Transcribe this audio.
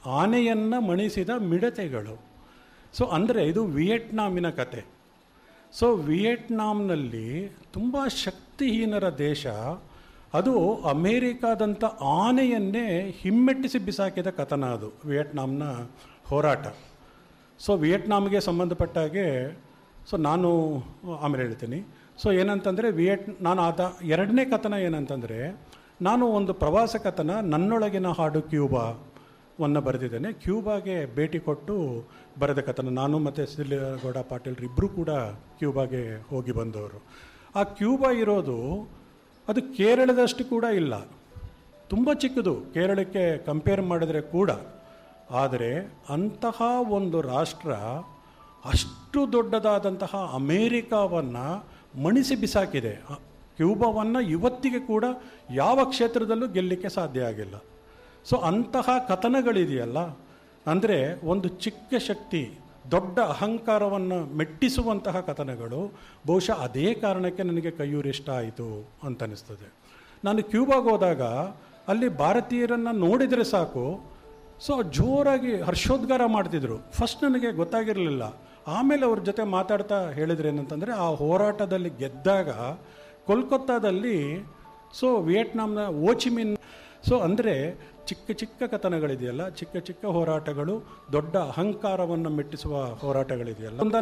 ಆನೆಯನ್ನು ಮಣಿಸಿದ ಮಿಡತೆಗಳು ಸೊ ಅಂದರೆ ಇದು ವಿಯೆಟ್ನಾಮಿನ ಕತೆ ಸೊ ವಿಯೆಟ್ನಾಂನಲ್ಲಿ ತುಂಬ ಶಕ್ತಿಹೀನರ ದೇಶ ಅದು ಅಮೇರಿಕಾದಂಥ ಆನೆಯನ್ನೇ ಹಿಮ್ಮೆಟ್ಟಿಸಿ ಬಿಸಾಕಿದ ಕಥನ ಅದು ವಿಯೆಟ್ನಾಂನ ಹೋರಾಟ ಸೊ ವಿಯೆಟ್ನಾಮ್ಗೆ ಸಂಬಂಧಪಟ್ಟ ಹಾಗೆ ಸೊ ನಾನು ಆಮೇಲೆ ಹೇಳ್ತೀನಿ ಸೊ ಏನಂತಂದರೆ ವಿಯೆಟ್ ನಾನು ಆದ ಎರಡನೇ ಕಥನ ಏನಂತಂದರೆ ನಾನು ಒಂದು ಪ್ರವಾಸ ಕಥನ ನನ್ನೊಳಗಿನ ಹಾಡು ಕ್ಯೂಬಾ ವನ್ನು ಬರೆದಿದ್ದೇನೆ ಕ್ಯೂಬಾಗೆ ಭೇಟಿ ಕೊಟ್ಟು ಬರೆದ ಕಥನ ನಾನು ಮತ್ತು ಸಿದ್ದಲಿಂಗೇಗೌಡ ಪಾಟೀಲ್ರು ಇಬ್ಬರು ಕೂಡ ಕ್ಯೂಬಾಗೆ ಹೋಗಿ ಬಂದವರು ಆ ಕ್ಯೂಬಾ ಇರೋದು ಅದು ಕೇರಳದಷ್ಟು ಕೂಡ ಇಲ್ಲ ತುಂಬ ಚಿಕ್ಕದು ಕೇರಳಕ್ಕೆ ಕಂಪೇರ್ ಮಾಡಿದರೆ ಕೂಡ ಆದರೆ ಅಂತಹ ಒಂದು ರಾಷ್ಟ್ರ ಅಷ್ಟು ದೊಡ್ಡದಾದಂತಹ ಅಮೇರಿಕಾವನ್ನು ಮಣಿಸಿ ಬಿಸಾಕಿದೆ ಆ ಕ್ಯೂಬಾವನ್ನು ಇವತ್ತಿಗೆ ಕೂಡ ಯಾವ ಕ್ಷೇತ್ರದಲ್ಲೂ ಗೆಲ್ಲಲಿಕ್ಕೆ ಸಾಧ್ಯ ಆಗಿಲ್ಲ ಸೊ ಅಂತಹ ಕಥನಗಳಿದೆಯಲ್ಲ ಅಂದರೆ ಒಂದು ಚಿಕ್ಕ ಶಕ್ತಿ ದೊಡ್ಡ ಅಹಂಕಾರವನ್ನು ಮೆಟ್ಟಿಸುವಂತಹ ಕಥನಗಳು ಬಹುಶಃ ಅದೇ ಕಾರಣಕ್ಕೆ ನನಗೆ ಕೈಯೂರು ಇಷ್ಟ ಆಯಿತು ಅಂತ ಅನಿಸ್ತದೆ ನಾನು ಕ್ಯೂಬಾಗೆ ಹೋದಾಗ ಅಲ್ಲಿ ಭಾರತೀಯರನ್ನು ನೋಡಿದರೆ ಸಾಕು ಸೊ ಜೋರಾಗಿ ಹರ್ಷೋದ್ಗಾರ ಮಾಡ್ತಿದ್ರು ಫಸ್ಟ್ ನನಗೆ ಗೊತ್ತಾಗಿರಲಿಲ್ಲ ಆಮೇಲೆ ಅವ್ರ ಜೊತೆ ಮಾತಾಡ್ತಾ ಹೇಳಿದ್ರು ಏನಂತಂದರೆ ಆ ಹೋರಾಟದಲ್ಲಿ ಗೆದ್ದಾಗ ಕೋಲ್ಕತ್ತಾದಲ್ಲಿ ಸೊ ವಿಯೆಟ್ನಾಂನ ಓಚಿಮಿನ್ ಸೊ ಅಂದರೆ ಚಿಕ್ಕ ಚಿಕ್ಕ ಕಥನಗಳಿದೆಯಲ್ಲ ಚಿಕ್ಕ ಚಿಕ್ಕ ಹೋರಾಟಗಳು ದೊಡ್ಡ ಅಹಂಕಾರವನ್ನು ಮೆಟ್ಟಿಸುವ ಹೋರಾಟಗಳಿದೆಯಲ್ಲ ಒಂದ